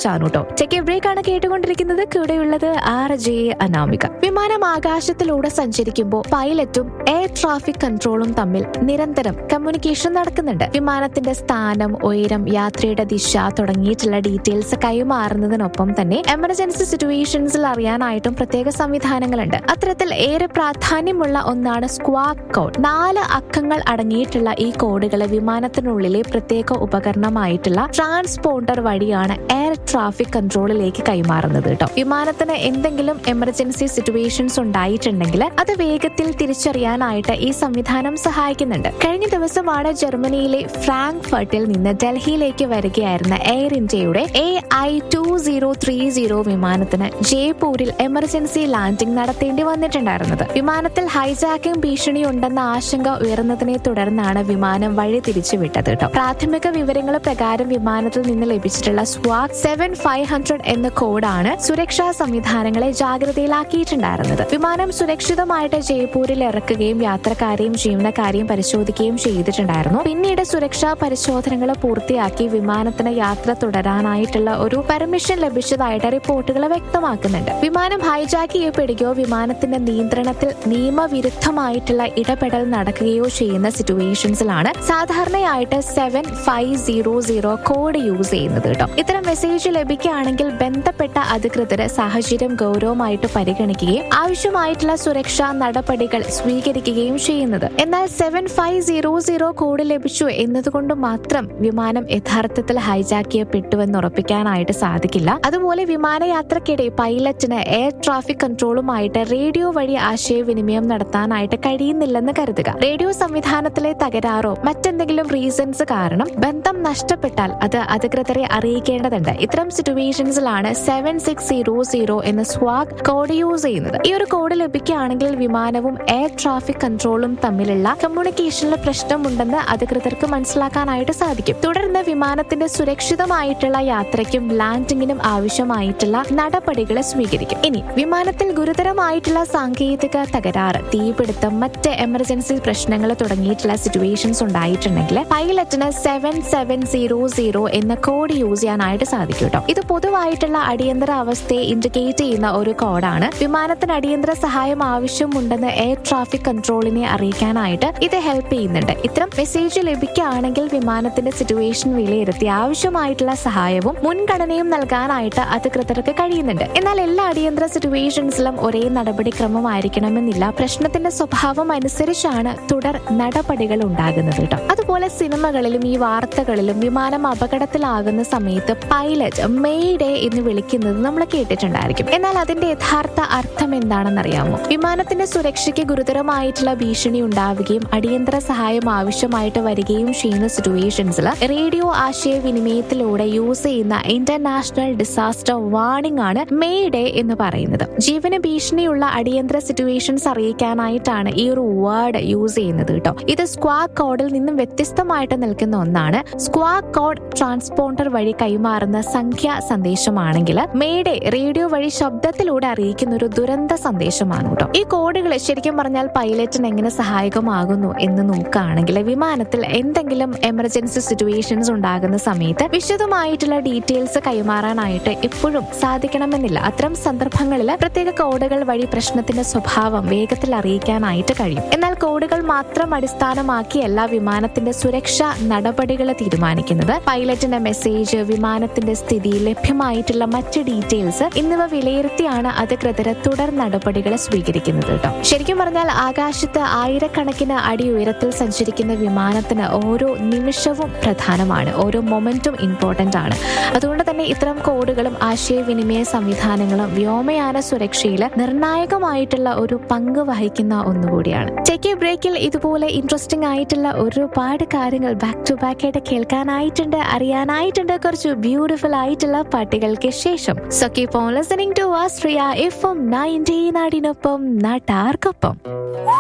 കുറിച്ചാണ് കേട്ടോ check break ആണ് കേട്ടുകൊണ്ടിരിക്കുന്നത് കൂടെയുള്ളത് ആർ ജെ അനാമിക വിമാനം ആകാശത്തിലൂടെ സഞ്ചരിക്കുമ്പോൾ പൈലറ്റും എയർ ട്രാഫിക് കൺട്രോളും തമ്മിൽ നിരന്തരം കമ്മ്യൂണിക്കേഷൻ നടക്കുന്നുണ്ട് വിമാനത്തിന്റെ സ്ഥാനം ഉയരം യാത്രയുടെ ദിശ തുടങ്ങിയിട്ടുള്ള ഡീറ്റെയിൽസ് കൈമാറുന്നതിനൊപ്പം തന്നെ എമർജൻസി സിറ്റുവേഷൻസിൽ അറിയാനായിട്ടും പ്രത്യേക സംവിധാനങ്ങളുണ്ട് അത്തരത്തിൽ ഏറെ പ്രാധാന്യമുള്ള ഒന്നാണ് സ്ക്വാഡ് കോഡ് നാല് അക്കങ്ങൾ അടങ്ങിയിട്ടുള്ള ഈ കോഡുകൾ വിമാനത്തിനുള്ളിലെ പ്രത്യേക ഉപകരണമായിട്ടുള്ള ട്രാൻസ്പോണ്ടർ വഴിയാണ് എയർ ട്രാഫിക് കൺട്രോളിലേക്ക് കൈമാറുന്നത് കേട്ടോ വിമാനത്തിന് എന്തെങ്കിലും എമർജൻസി സിറ്റുവേഷൻസ് ഉണ്ടായിട്ടുണ്ടെങ്കിൽ അത് വേഗത്തിൽ തിരിച്ചറിയാനായിട്ട് ഈ സംവിധാനം സഹായിക്കുന്നുണ്ട് കഴിഞ്ഞ ദിവസമാണ് ജർമ്മനിയിലെ ഫ്രാങ്ക്ഫർട്ടിൽ നിന്ന് ഡൽഹിയിലേക്ക് വരികയായിരുന്ന എയർ ഇന്ത്യയുടെ A I two zero three zero വിമാനത്തിന് ജയ്പൂരിൽ എമർജൻസി ലാൻഡിംഗ് നടത്തേണ്ടി വന്നിട്ടുണ്ടായിരുന്നത് വിമാനത്തിൽ ഹൈജാക്കിംഗ് ഭീഷണി ഉണ്ടെന്ന ആശങ്ക ഉയർന്നതിനെ തുടർന്നാണ് വിമാനം വഴി തിരിച്ചുവിട്ടത് കേട്ടോ പ്രാഥമിക വിവരങ്ങൾ പ്രകാരം വിമാനത്തിൽ നിന്ന് ലഭിച്ചിട്ടുള്ള സ്വാഗ് സെവൻ ഫൈവ് ഹൺഡ്രഡ് എന്ന കോഡാണ് സുരക്ഷാ സംവിധാനങ്ങളെ ജാഗ്രതയിലാക്കിയിട്ടുണ്ടായിരുന്നത് വിമാനം സുരക്ഷിതമായിട്ട് ജയ്പൂരിൽ ഇറക്കുകയും യാത്രക്കാരെയും ജീവനക്കാരെയും പരിശോധിക്കുകയും ചെയ്തിട്ടുണ്ടായിരുന്നു പിന്നീട് സുരക്ഷാ പരിശോധനകൾ പൂർത്തിയാക്കി വിമാനത്തിന് യാത്ര തുടരാനായിട്ടുള്ള ഒരു പെർമിഷൻ ലഭിച്ചതായിട്ട് റിപ്പോർട്ടുകൾ വ്യക്തമാക്കുന്നുണ്ട് വിമാനം ഹൈജാക്ക് ചെയ്യപ്പെടുകയോ വിമാനത്തിന്റെ നിയന്ത്രണത്തിൽ നിയമവിരുദ്ധമായിട്ടുള്ള ഇടപെടൽ നടക്കുകയോ ചെയ്യുന്ന സിറ്റുവേഷൻസിലാണ് സാധാരണയായിട്ട് seven five zero zero code use ചെയ്യുന്നത് കേട്ടോ ഇത്തരം മെസ്സേജ് ലഭിക്കുകയാണെങ്കിൽ ബന്ധപ്പെട്ട അധികൃതര് സാഹചര്യം ഗൗരവമായിട്ട് പരിഗണിക്കുകയും ആവശ്യമായിട്ടുള്ള സുരക്ഷാ നടപടികൾ സ്വീകരിക്കുകയും ചെയ്യുന്നത് എന്നാൽ seven five zero zero code ലഭിച്ചു എന്നതുകൊണ്ട് മാത്രം വിമാനം യഥാർത്ഥത്തിൽ ഹൈജാക്ക് ചെയ്യപ്പെട്ടുവെന്ന് ഉറപ്പിക്കാനായിട്ട് സാധിക്കില്ല അതുപോലെ വിമാനയാത്രക്കിടെ പൈലറ്റിന് എയർ ട്രാഫിക് കൺട്രോളുമായിട്ട് റേഡിയോ വഴി ആശയവിനിമയം നടത്താനായിട്ട് കഴിയുന്നില്ലെന്ന് കരുതുക റേഡിയോ സംവിധാനത്തിലെ തകരാറോ മറ്റെന്തെങ്കിലും റീസൺസ് കാരണം ബന്ധം നഷ്ടപ്പെട്ടാൽ അത് അധികൃതരെ അറിയിക്കേണ്ടതുണ്ട് ഇത്തരം സിറ്റുവേഷൻസിലാണ് സെവൻ സിക്സ് സീറോ സീറോ എന്ന സ്വാഗ് കോഡ് യൂസ് ചെയ്യുന്നത് ഈ ഒരു കോഡ് ലഭിക്കുകയാണെങ്കിൽ വിമാനവും എയർ ട്രാഫിക് കൺട്രോളും തമ്മിലുള്ള കമ്മ്യൂണിക്കേഷനിൽ പ്രശ്നമുണ്ടെന്ന് അധികൃതർക്ക് മനസ്സിലാക്കാനായിട്ട് സാധിക്കും തുടർന്ന് വിമാനത്തിന്റെ സുരക്ഷിതമായിട്ടുള്ള യാത്രയ്ക്കും ലാൻഡിങ്ങിനും ആവശ്യമായിട്ടുള്ള നടപടികൾ സ്വീകരിക്കും ഇനി വിമാനത്തിൽ ഗുരുതരമായിട്ടുള്ള സാങ്കേതിക തകരാറ് തീപിടുത്തം മറ്റ് എമർജൻസി പ്രശ്നങ്ങൾ തുടങ്ങിയിട്ടുള്ള സിറ്റുവേഷൻസ് ഉണ്ടായിട്ടുണ്ടെങ്കിൽ പൈലറ്റിന് സെവൻ സെവൻ സീറോ സീറോ എന്ന കോഡ് യൂസ് ചെയ്യാനായിട്ട് സാധിക്കും കേട്ടോ ഇത് പൊതുവായിട്ടുള്ള അടിയന്തര അവസ്ഥയെ ഇൻഡിക്കേറ്റ് ചെയ്യുന്ന ഒരു കോഡാണ് വിമാനത്തിന് അടിയന്തര സഹായം ആവശ്യമുണ്ടെന്ന് എയർ ട്രാഫിക് കൺട്രോളിനെ അറിയിക്കാനായിട്ട് ഇത് ഹെൽപ്പ് ചെയ്യുന്നുണ്ട് ഇത്തരം മെസ്സേജ് ലഭിക്കുകയാണെങ്കിൽ വിമാനത്തിന്റെ സിറ്റുവേഷൻ വിലയിരുത്തി ആവശ്യമായിട്ടുള്ള സഹായവും മുൻഗണനയും നൽകാനായിട്ട് അധികൃതർക്ക് കഴിയുന്നുണ്ട് എന്നാൽ എല്ലാ അടിയന്തര സിറ്റുവേഷൻസിലും ഒരേ നടപടിക്രമമായിരിക്കണമെന്നില്ല പ്രശ്നത്തിന്റെ സ്വഭാവം അനുസരിച്ചാണ് തുടർ നടപടികൾ ഉണ്ടാകുന്നത് കേട്ടോ അതുപോലെ സിനിമകളിലും ഈ വാർത്തകളിലും വിമാനം അപകടത്തിലാകുന്ന സമയത്ത് പൈലറ്റ് മെയ് ഡേ എന്ന് വിളിക്കുന്നത് നമ്മൾ കേട്ടിട്ടുണ്ടായിരിക്കും എന്നാൽ അതിന്റെ യഥാർത്ഥ അർത്ഥം എന്താണെന്ന് അറിയാമോ വിമാനത്തിന്റെ സുരക്ഷയ്ക്ക് ഗുരുതരമായിട്ടുള്ള ഭീഷണി ഉണ്ടാവുകയും അടിയന്തര സഹായം ആവശ്യമായിട്ട് വരികയും ചെയ്യുന്ന സിറ്റുവേഷൻസിൽ റേഡിയോ ആശയവിനിമയത്തിലൂടെ യൂസ് ചെയ്യുന്ന ഇന്റർനാഷണൽ ഡിസാസ്റ്റർ വാർണിംഗ് ആണ് മെയ് ഡേ എന്ന് പറയുന്നത് ജീവന് ഭീഷണിയുള്ള അടിയന്തര സിറ്റുവേഷൻസ് അറിയിക്കാനായിട്ടാണ് ഈ ഒരു വേർഡ് യൂസ് ചെയ്യുന്നത് കേട്ടോ ഇത് സ്ക്വാഡ് കോഡിൽ നിന്നും വ്യത്യസ്തമായിട്ട് നിൽക്കുന്ന ഒന്നാണ് സ്ക്വാഡ് കോഡ് ട്രാൻസ്പോണ്ടർ വഴി കൈമാറുന്ന സംഖ്യാ സന്ദേശമാണെങ്കിൽ മെയ്ഡേ റേഡിയോ വഴി ശബ്ദത്തിലൂടെ അറിയിക്കുന്ന ഒരു ദുരന്ത സന്ദേശമാണ് കേട്ടോ ഈ കോഡുകൾ ശരിക്കും പറഞ്ഞാൽ പൈലറ്റിന് എങ്ങനെ സഹായകമാകുന്നു എന്ന് നോക്കുകയാണെങ്കിൽ വിമാനത്തിൽ എന്തെങ്കിലും എമർജൻസി സിറ്റുവേഷൻസ് ഉണ്ടാകുന്ന സമയത്ത് വിശദമായിട്ടുള്ള ഡീറ്റെയിൽസ് കൈമാറാനായിട്ട് എപ്പോഴും സാധിക്കണമെന്നില്ല അത്തരം സന്ദർഭങ്ങളിൽ പ്രത്യേക കോഡുകൾ വഴി പ്രശ്നത്തിന്റെ സ്വഭാവം വേഗത്തിൽ അറിയിക്കാനായിട്ട് കഴിയും എന്നാൽ കോഡുകൾ മാത്രം അടിസ്ഥാനമാക്കിയല്ല വിമാനത്തിന്റെ സുരക്ഷാ നടപടികൾ തീരുമാനിക്കുന്നത് പൈലറ്റിന്റെ മെസ്സേജ് വിമാനത്തിന്റെ സ്ഥിതി ലഭ്യമായിട്ടുള്ള മറ്റ് ഡീറ്റെയിൽസ് എന്നിവ വിലയിരുത്തിയാണ് അധികൃതർ തുടർ നടപടികൾ സ്വീകരിക്കുന്നത് കേട്ടോ ശരിക്കും പറഞ്ഞാൽ ആകാശത്ത് ആയിരക്കണക്കിന് അടി ഉയരത്തിൽ സഞ്ചരിക്കുന്ന വിമാനത്തിന് ഓരോ നിമിഷവും പ്രധാനമാണ് ഓരോ മൊമെന്റും ഇമ്പോർട്ടന്റ് ആണ് അതുകൊണ്ട് തന്നെ ഇത്തരം കോഡുകളും ആശയവിനിമയ സംവിധാനങ്ങളും വ്യോമയാന സുരക്ഷയിൽ നിർണായകമായിട്ടുള്ള ഒരു പങ്ക് വഹിക്കുന്ന ഒന്നുകൂടിയാണ് ടെക്കി ബ്രേക്കിൽ ഇതുപോലെ ഇൻട്രസ്റ്റിംഗ് ആയിട്ടുള്ള ഒരുപാട് കാര്യങ്ങൾ ബാക്ക് ടു ബാക്ക് ആയിട്ട് കേൾക്കാനായിട്ടുണ്ട് അറിയാനായിട്ടുണ്ട് കുറച്ച് ബ്യൂട്ടിഫുൾ ആയിട്ടുള്ള പാട്ടുകൾക്ക് ശേഷം so keep on listening to Austria F M nineteen നാടിനൊപ്പം നാട്ടാർക്കൊപ്പം